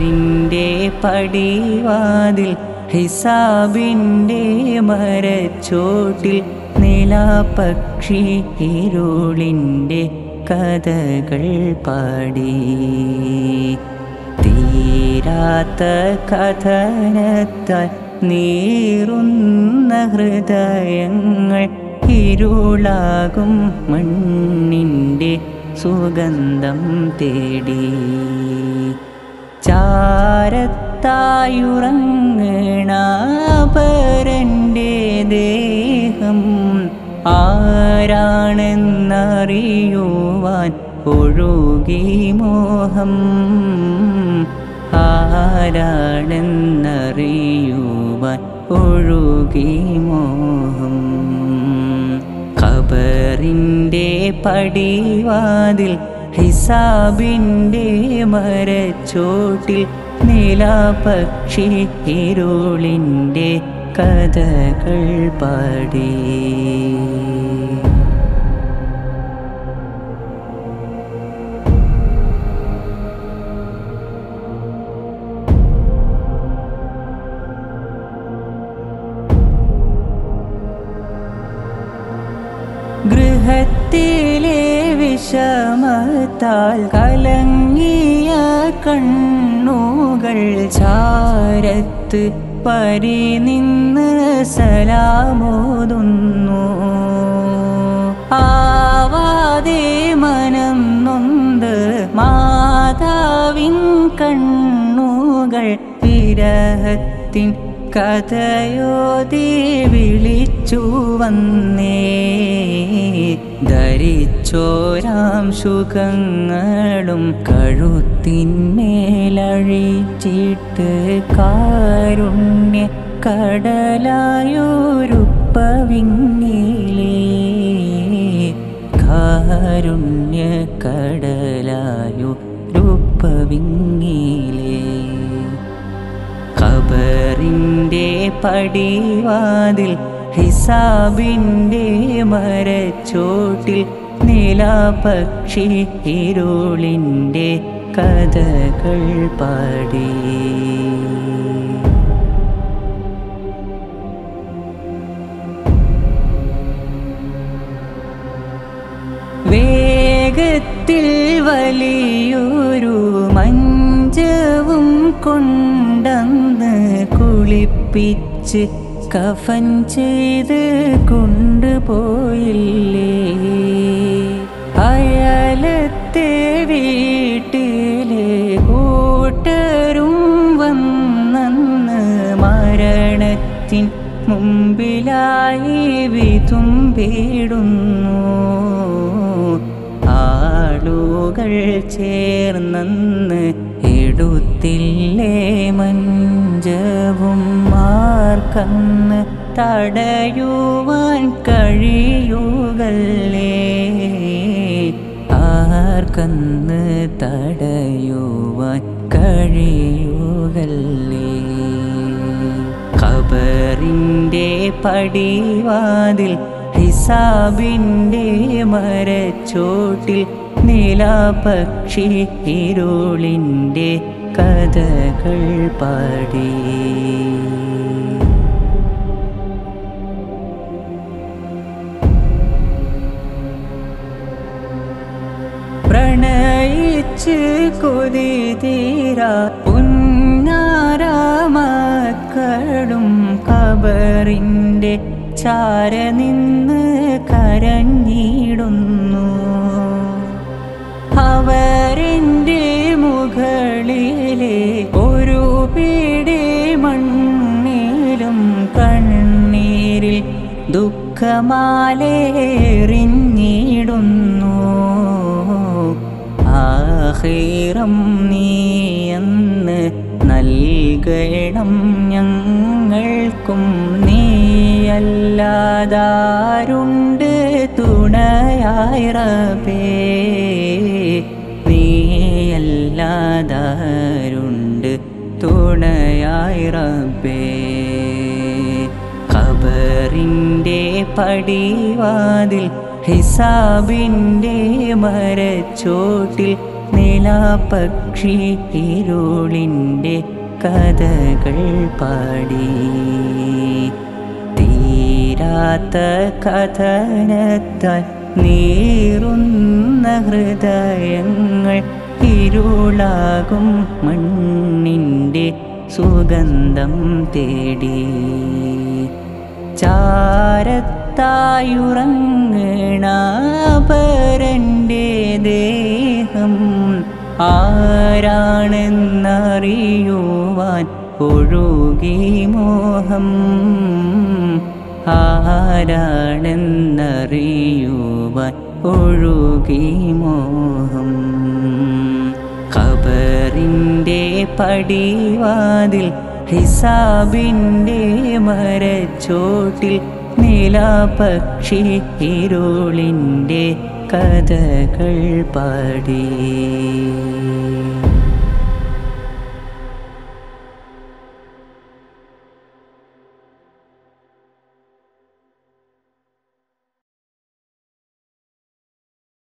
ഖബറിൻ്റെ പടിവാതിൽ ഹിസാബിൻ്റെ മരച്ചോട്ടിൽ നിലാപക്ഷി ഇരുളിൻ്റെ കഥകൾ പാടി തീരാത്ത കഥനത്താൽ നീറുന്ന ഹൃദയങ്ങൾ ഇരുളാകും മണ്ണിൻ്റെ സുഗന്ധം തേടി ചാരത്തായുറങ്ങണപരൻ്റെ ദേഹം ആരാണെന്നറിയുവാൻ ഒഴുകി മോഹം ആരാണെന്നറിയുവാൻ ഒഴുകി മോഹം ഖബറിൻ്റെ പടിവാതിൽ ഹിസാബിൻ്റെ മരച്ചോട്ടിൽ നിലാപക്ഷി ഇരുളിൻ്റെ കഥകൾ പാടി ഗൃഹത്തിലെ വിഷമത്താൽ കലങ്ങിയ കണ്ണുകൾ ചാരത്ത് പരി നിന്ന് സലാമോതുന്നു ആവാതെ മനം നൊന്ത് മാതാവിൻ കണ്ണുകൾ വിരഹത്തിൻ കഥയോതി വിളിച്ചു വന്നേ ധരിച്ചോരാം സുഖങ്ങളും കഴുത്തിന്മേലഴിച്ചിട്ട് കാരുണ്യ കടലായൊരുപ്പവിങ്ങിലേ കാരുണ്യ കടലായൊരുപ്പവിങ്ങിലേ ഖബറിൻ്റെ പടിവാതിൽ ഹിസാബിൻ്റെ മരച്ചോട്ടിൽ നിലാപക്ഷി ഇരുളിൻ്റെ കഥകൾ പാടി വേഗത്തിൽ വലിയൊരു മഞ്ചവും കൊണ്ടന്ന് കുളിപ്പിച്ച് കഫൻ ചെയ്ത് കൊണ്ടുപോയില്ലേ അയലത്തെ വീട്ടിലെ കൂട്ടരും വന്നന്ന് മരണത്തിൻ മുമ്പിലായി വിതുമ്പിടുന്നു ആളുകൾ ചേർന്നന്ന് എടുത്തില്ലേ മഞ്ചവും മാർക്കന്ന് തടയുവാൻ കഴിയുകല്ലേ ആർക്കന്ന് തടയുവാൻ കഴിയുകല്ലേ ഖബറിൻ്റെ പടിവാതിൽ ഹിസാബിൻ്റെ മരച്ചോട്ടിൽ നിലാപക്ഷി ഇരുളിൻ്റെ കഥകൾ പാടി പ്രണയിച്ച് കൊതി തീരാ പുന്നാരാമക്കളും കബറിൻ്റെ ചാര നിന്ന് കരഞ്ഞിടുന്നു അവരെൻ്റെ മുകളിലെ ഒരു പിടി മണ്ണിലും കണ്ണീരിൽ ദുഃഖമാലേറിഞ്ഞിടുന്നു ആഹീറം നീയെന്ന് നൽകണം ഞങ്ങൾക്കും നീയല്ലാതാരുണ്ട് തുണയായി റബേ നീയല്ലാതാരുണ്ട് തുണയായി റബ്ബേ ഖബറിൻ്റെ പടിവാതിൽ ഹിസാബിൻ്റെ മരച്ചോട്ടിൽ നിലാപക്ഷി ഇരുളിൻ്റെ കഥകൾ പാടി തീരാത്ത കഥനത്താൽ നീറുന്ന ഹൃദയങ്ങൾ ഇരുളാകും മണ്ണിൻ്റെ സുഗന്ധം തേടി ചാരത്തായുറങ്ങണപരൻ്റെ ദേഹം ആരാണെന്നറിയുവാൻ ഒഴുകി മോഹം ആരാണെന്നറിയുവാൻ ഒഴുകി മോഹം ഖബറിൻ്റെ പടിവാതിൽ ഹിസാബിൻ്റെ മരച്ചോട്ടിൽ നിലാപക്ഷി ഇരുളിൻ്റെ കഥകൾ പാടി